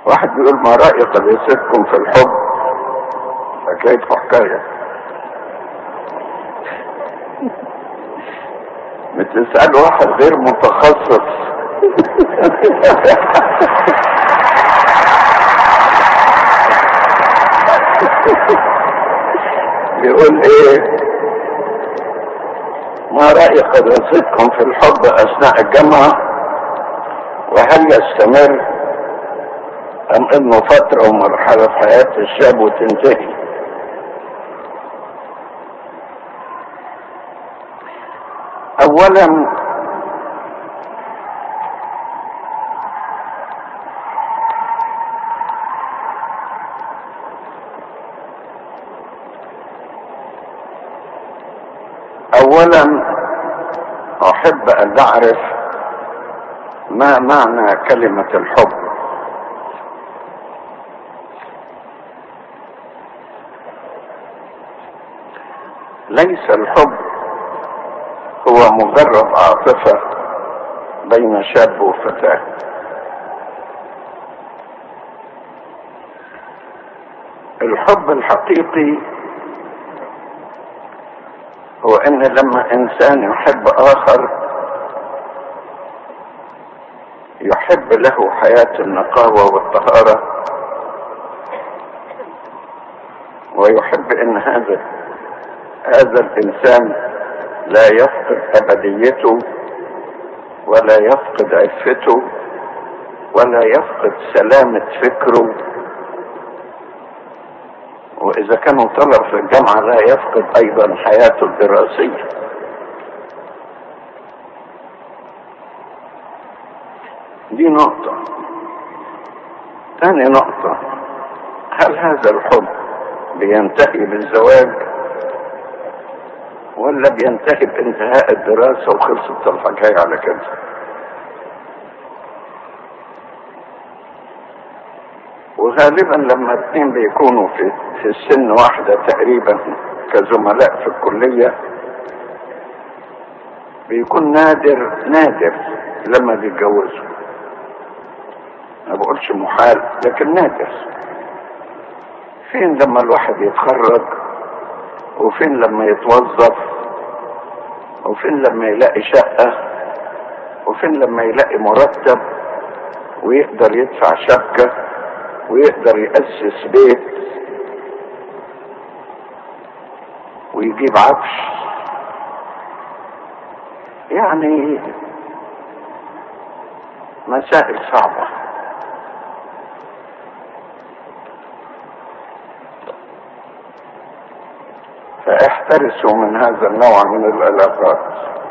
واحد بيقول ما رأي قداستكم في الحب حكاية حكاية بتسأل واحد غير متخصص بيقول ايه ما رأي قداستكم في الحب اثناء الجامعة وهل يستمر ام انه فترة ومرحلة في حياة الشاب وتنتهي اولا اولا احب ان اعرف ما معنى كلمة الحب ليس الحب هو مجرد عاطفة بين شاب وفتاة الحب الحقيقي هو ان لما انسان يحب اخر يحب له حياة النقاوة والطهارة ويحب ان هذا هذا الانسان لا يفقد ابديته ولا يفقد عفته ولا يفقد سلامة فكره واذا كانوا طلب في الجامعة لا يفقد ايضا حياته الدراسية دي نقطة ثاني نقطة هل هذا الحب بينتهي بالزواج ولا بينتهي بانتهاء الدراسة وخلصت الحكاية على كده وغالبا لما الاثنين بيكونوا في في السن واحدة تقريبا كزملاء في الكلية بيكون نادر نادر لما بيتجوزوا ما بقولش محال لكن نادر فين لما الواحد يتخرج وفين لما يتوظف وفين لما يلاقي شقة وفين لما يلاقي مرتب ويقدر يدفع شبكة ويقدر يأسس بيت ويجيب عفش يعني مسائل صعبة فاحترسوا من هذا النوع من العلاقات